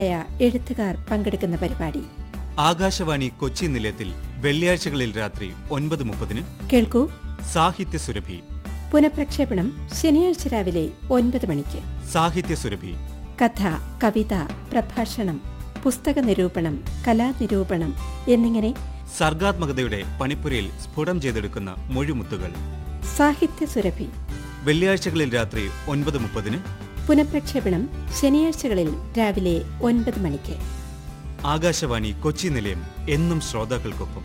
യ എഴുത്തുകാർ പങ്കെടുക്കുന്ന പരിപാടി ആകാശവാണി കൊച്ചി നിലയത്തിൽ വെള്ളിയാഴ്ചകളിൽ രാത്രി ഒൻപത് മുപ്പതിന് കേൾക്കൂ സാഹിത്യ സുരഭി പുനഃപ്രക്ഷേപണം ശനിയാഴ്ച രാവിലെ ഒൻപത് മണിക്ക് സാഹിത്യ സുരഭി കഥ കവിത പ്രഭാഷണം പുസ്തക നിരൂപണം കലാനിരൂപണം എന്നിങ്ങനെ സർഗാത്മകതയുടെ പണിപ്പുരയിൽ സ്ഫുടം ചെയ്തെടുക്കുന്ന മൊഴിമുത്തുകൾ സാഹിത്യ സുരഭി വെള്ളിയാഴ്ചകളിൽ രാത്രി ഒൻപത് മുപ്പതിന് പുനഃപ്രക്ഷേപണം ശനിയാഴ്ചകളിൽ രാവിലെ ഒൻപത് മണിക്ക് ആകാശവാണി കൊച്ചി നിലയം എന്നും ശ്രോതാക്കൾക്കൊപ്പം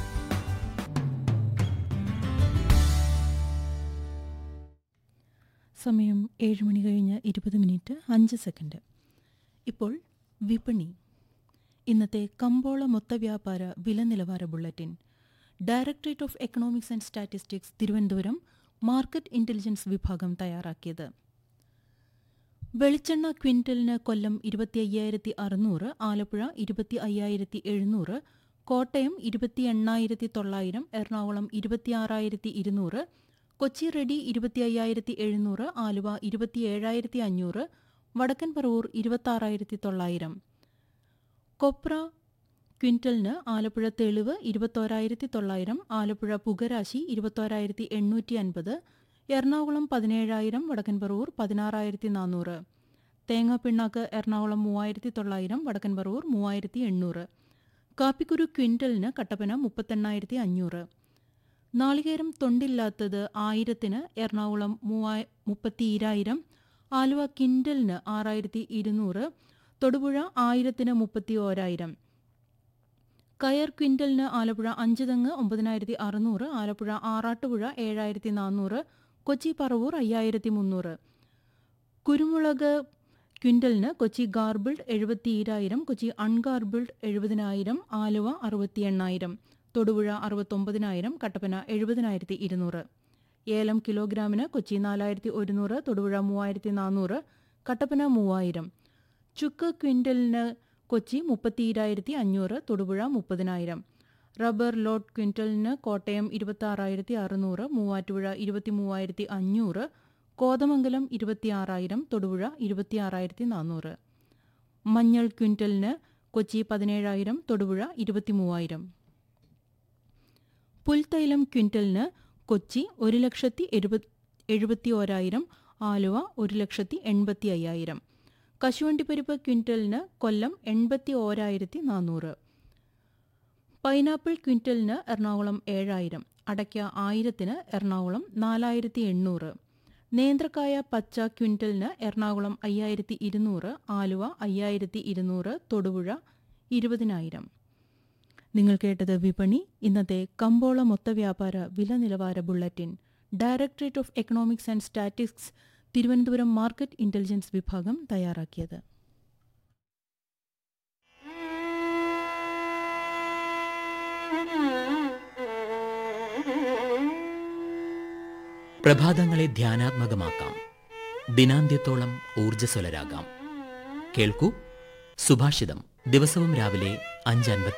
സമയം ഏഴ് മണി കഴിഞ്ഞ് ഇരുപത് മിനിറ്റ് അഞ്ച് സെക്കൻഡ് ഇപ്പോൾ വിപണി ഇന്നത്തെ കമ്പോള മൊത്തവ്യാപാര വില നിലവാര bulletin directorate of economics and statistics Thiruvananthapuram market intelligence വിഭാഗം തയ്യാറാക്കിയത് വെളിച്ചെണ്ണ ക്വിൻ്റലിന് കൊല്ലം ഇരുപത്തി അയ്യായിരത്തി അറുന്നൂറ് ആലപ്പുഴ ഇരുപത്തി അയ്യായിരത്തി എഴുന്നൂറ് കോട്ടയം ഇരുപത്തി എണ്ണായിരത്തി തൊള്ളായിരം എറണാകുളം ഇരുപത്തി ആറായിരത്തി ഇരുന്നൂറ് കൊച്ചി റെഡി ഇരുപത്തി അയ്യായിരത്തി എഴുന്നൂറ് ആലുവ ഇരുപത്തി ഏഴായിരത്തി അഞ്ഞൂറ് വടക്കൻ പറവൂർ ഇരുപത്താറായിരത്തി തൊള്ളായിരം കൊപ്ര ക്വിൻ്റലിന് ആലപ്പുഴ തെളിവ് ഇരുപത്തോരായിരത്തി തൊള്ളായിരം ആലപ്പുഴ പുകരാശി ഇരുപത്തോരായിരത്തി എണ്ണൂറ്റി അൻപത് എറണാകുളം പതിനേഴായിരം വടക്കൻ പറവൂർ പതിനാറായിരത്തി നാനൂറ് തേങ്ങാപ്പിണ്ണാക്ക് എറണാകുളം മൂവായിരത്തി തൊള്ളായിരം വടക്കൻ പറവൂർ മൂവായിരത്തി എണ്ണൂറ് കാപ്പിക്കുരു ക്വിൻ്റലിന് കട്ടപ്പന മുപ്പത്തെണ്ണായിരത്തി അഞ്ഞൂറ് നാളികേരം തൊണ്ടില്ലാത്തത് ആയിരത്തിന് എറണാകുളം മൂവായി മുപ്പത്തിയിരായിരം ആലുവ കിൻഡലിന് ആറായിരത്തി ഇരുന്നൂറ് തൊടുപുഴ ആയിരത്തിന് മുപ്പത്തി ഓരായിരം കയർ ക്വിൻ്റലിന് ആലപ്പുഴ അഞ്ച് തെങ്ങ് ഒമ്പതിനായിരത്തി അറുന്നൂറ് ആലപ്പുഴ ആറാട്ടുപുഴ ഏഴായിരത്തി നാനൂറ് കൊച്ചി പറവൂർ അയ്യായിരത്തി മുന്നൂറ് കുരുമുളക് ക്വിൻ്റലിന് കൊച്ചി ഗാർബിൾഡ് എഴുപത്തിയിരായിരം കൊച്ചി അൺഗാർബിൾഡ് എഴുപതിനായിരം ആലുവ അറുപത്തി എണ്ണായിരം തൊടുപുഴ അറുപത്തൊമ്പതിനായിരം കട്ടപ്പന എഴുപതിനായിരത്തി ഇരുന്നൂറ് ഏലം കിലോഗ്രാമിന് കൊച്ചി നാലായിരത്തി ഒരുന്നൂറ് തൊടുപുഴ മൂവായിരത്തി നാനൂറ് കട്ടപ്പന മൂവായിരം ചുക്ക് ക്വിൻ്റലിന് കൊച്ചി മുപ്പത്തിയിരായിരത്തി അഞ്ഞൂറ് തൊടുപുഴ മുപ്പതിനായിരം റബ്ബർ ലോട്ട് ക്വിൻ്റലിന് കോട്ടയം ഇരുപത്തി അറുന്നൂറ് മൂവാറ്റുപുഴ ഇരുപത്തി മൂവായിരത്തി അഞ്ഞൂറ് കോതമംഗലം ഇരുപത്തിയാറായിരം തൊടുപുഴ ഇരുപത്തിയാറായിരത്തി നാനൂറ് മഞ്ഞൾ ക്വിൻ്റലിന് കൊച്ചി പതിനേഴായിരം തൊടുപുഴ ഇരുപത്തി മൂവായിരം പുൽത്തൈലം ക്വിൻ്റലിന് കൊച്ചി ഒരു ലക്ഷത്തി എഴുപത് എഴുപത്തി ഓരായിരം ആലുവ ഒരു ലക്ഷത്തി എൺപത്തി അയ്യായിരം കശുവണ്ടിപ്പരിപ്പ് ക്വിൻ്റലിന് കൊല്ലം എൺപത്തി ഓരായിരത്തി നാനൂറ് പൈനാപ്പിൾ ക്വിൻ്റലിന് എറണാകുളം ഏഴായിരം അടയ്ക്ക ആയിരത്തിന് എറണാകുളം നാലായിരത്തി എണ്ണൂറ് നേന്ത്രക്കായ പച്ച ക്വിൻ്റലിന് എറണാകുളം അയ്യായിരത്തി ഇരുന്നൂറ് ആലുവ അയ്യായിരത്തി ഇരുന്നൂറ് തൊടുപുഴ ഇരുപതിനായിരം നിങ്ങൾ കേട്ടത് വിപണി ഇന്നത്തെ കമ്പോള മൊത്തവ്യാപാര വില നിലവാര bulletin directorate of economics and statistics Thiruvananthapuram market intelligence വിഭാഗം തയ്യാറാക്കിയത് പ്രഭാതങ്ങളെ ധ്യാനാത്മകമാക്കാം ദിനാന്ത്യത്തോളം ഊർജ്ജസ്വലരാകാം കേൾക്കൂ സുഭാഷിതം ദിവസവും രാവിലെ അഞ്ച്